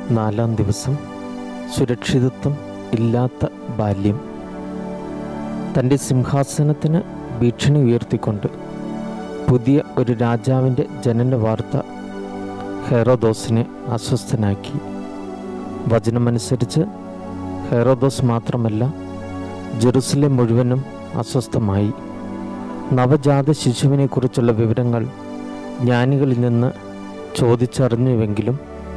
നാലാം ദിവസം സുരക്ഷിതത്വം ഇല്ലാത്ത ബാല്യം തൻ്റെ സിംഹാസനത്തിന് ഭീഷണി ഉയർത്തിക്കൊണ്ട് പുതിയ ഒരു രാജാവിൻ്റെ ജനന വാർത്ത ഹെറോദോസിനെ അസ്വസ്ഥനാക്കി വചനമനുസരിച്ച് ഹെറോദോസ് മാത്രമല്ല ജെറുസലേം മുഴുവനും അസ്വസ്ഥമായി നവജാത ശിശുവിനെക്കുറിച്ചുള്ള വിവരങ്ങൾ ജ്ഞാനികളിൽ നിന്ന് ചോദിച്ചറിഞ്ഞുവെങ്കിലും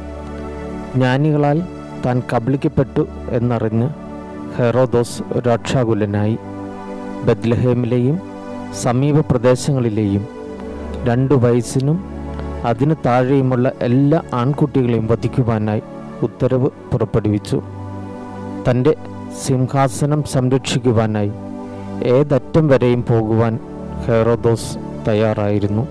ജ്ഞാനികളാൽ താൻ കബളിക്കപ്പെട്ടു എന്നറിഞ്ഞ് ഹെറോദോസ് രക്ഷാകുലനായി ബദ്ലഹേമിലെയും സമീപ പ്രദേശങ്ങളിലെയും രണ്ടു വയസ്സിനും അതിന് താഴെയുമുള്ള എല്ലാ ആൺകുട്ടികളെയും വധിക്കുവാനായി ഉത്തരവ് പുറപ്പെടുവിച്ചു തൻ്റെ സിംഹാസനം സംരക്ഷിക്കുവാനായി ഏതറ്റം വരെയും പോകുവാൻ ഹെറോദോസ് തയ്യാറായിരുന്നു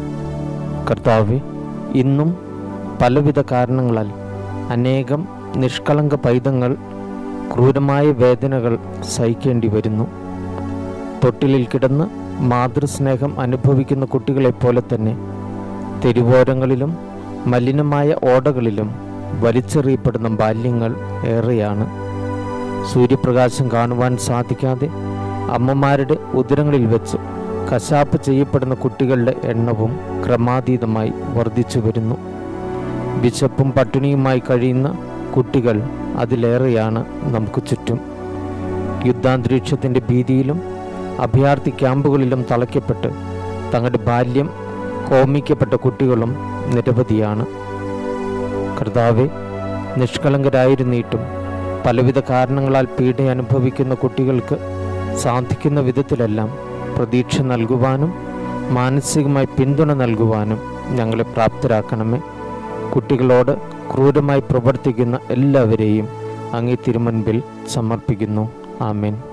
കർത്താവെ ഇന്നും പലവിധ കാരണങ്ങളാൽ അനേകം നിഷ്കളങ്ക പൈതങ്ങൾ ക്രൂരമായ വേദനകൾ സഹിക്കേണ്ടി വരുന്നു തൊട്ടിലിൽ കിടന്ന് മാതൃസ്നേഹം അനുഭവിക്കുന്ന കുട്ടികളെപ്പോലെ തന്നെ തെരുവോരങ്ങളിലും മലിനമായ ഓടകളിലും വലിച്ചെറിയപ്പെടുന്ന ബാല്യങ്ങൾ ഏറെയാണ് സൂര്യപ്രകാശം കാണുവാൻ സാധിക്കാതെ അമ്മമാരുടെ ഉദരങ്ങളിൽ വെച്ച് കശാപ്പ് ചെയ്യപ്പെടുന്ന കുട്ടികളുടെ എണ്ണവും ക്രമാതീതമായി വർദ്ധിച്ചു വരുന്നു വിശപ്പും പട്ടിണിയുമായി കഴിയുന്ന കുട്ടികൾ അതിലേറെയാണ് നമുക്ക് ചുറ്റും യുദ്ധാന്തരീക്ഷത്തിൻ്റെ ഭീതിയിലും അഭയാർത്ഥി ക്യാമ്പുകളിലും തളയ്ക്കപ്പെട്ട് തങ്ങളുടെ ബാല്യം ഹോമിക്കപ്പെട്ട കുട്ടികളും നിരവധിയാണ് കർത്താവെ നിഷ്കളങ്കരായിരുന്നിട്ടും പലവിധ കാരണങ്ങളാൽ പീഡ അനുഭവിക്കുന്ന കുട്ടികൾക്ക് സാധിക്കുന്ന വിധത്തിലെല്ലാം പ്രതീക്ഷ നൽകുവാനും മാനസികമായി പിന്തുണ നൽകുവാനും ഞങ്ങളെ പ്രാപ്തരാക്കണമേ കുട്ടികളോട് ക്രൂരമായി പ്രവർത്തിക്കുന്ന എല്ലാവരെയും അങ്ങേ തിരുമുൻപിൽ സമർപ്പിക്കുന്നു ആമേൻ